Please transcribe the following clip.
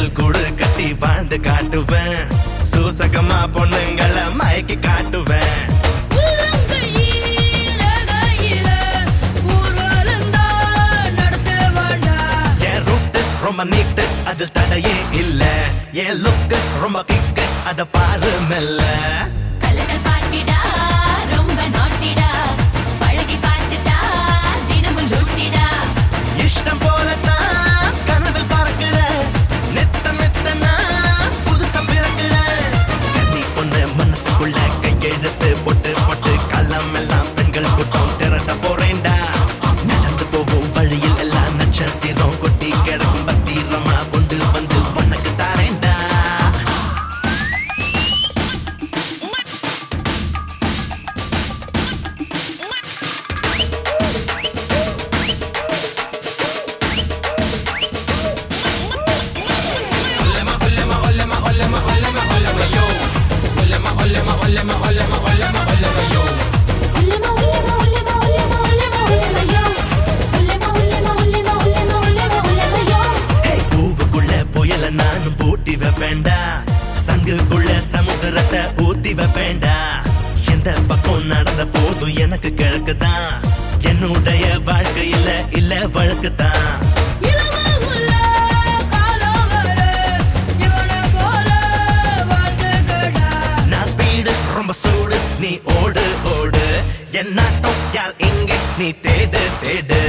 மணலில் கூடு கட்டி வாழ்ந்து காட்டுவேன் சூசகமா பொண்ணுங்களை மயக்கி காட்டுவேன் உள்ளங்கையில கையில ஊர்வலந்தான் நடத்துவாண்டா. என் ரூட்டு ரொம்ப நீட்டு அதில் தடையே இல்ல என் லுக்கு ரொம்ப கிக்கு அத பாரு மெல்ல கலக்கல் பாட்டிடா ரொம்ப நாட்டிடா பழகி பார்த்துட்டா தினமும் லூட்டிடா இஷ்டம் போலத்தான் கனவில் பறக்கிற நித்த நித்தனா புதுசா பிறக்கிற கன்னி பொண்ணு மனசுக்குள்ள கையெழுத்து போட்டு போட்டு களம் எல்லாம் பெண்கள் கூட்டம் திரட்ட போறேன்டா நடந்து போகும் வழியில் எல்லாம் நட்சத்திரம் கொட்டி கிடக்கும் பத்திரமா கொண்டு வந்து உனக்கு தாரேன்டா உள்ளமா உள்ளமா உள்ளமா உள்ளமா உள்ளமா உள்ளமையோ உள்ளமா உள்ளமா உள்ளமா உள்ளமா உள்ளமா உள்ளமையோ ஹேய், பூவுக்குள்ள புயல நானும் பூட்டி வைப்பேன்டா சங்குக்குள்ள சமுத்திரத்தை ஊத்தி வைப்பேன்டா எந்த பக்கம் நடந்த போதும் எனக்கு கிழக்குதான் என்னுடைய வாழ்க்கையில இல்ல வழக்குதான் இளமை உள்ள காலம் வர இவனை போல வாழ்ந்துக்கடா. நான் ஸ்பீடு ரொம்ப சூடு நீ ஓடு ஓடு என் நாட்டம் யார் இங்க நீ தேடு தேடு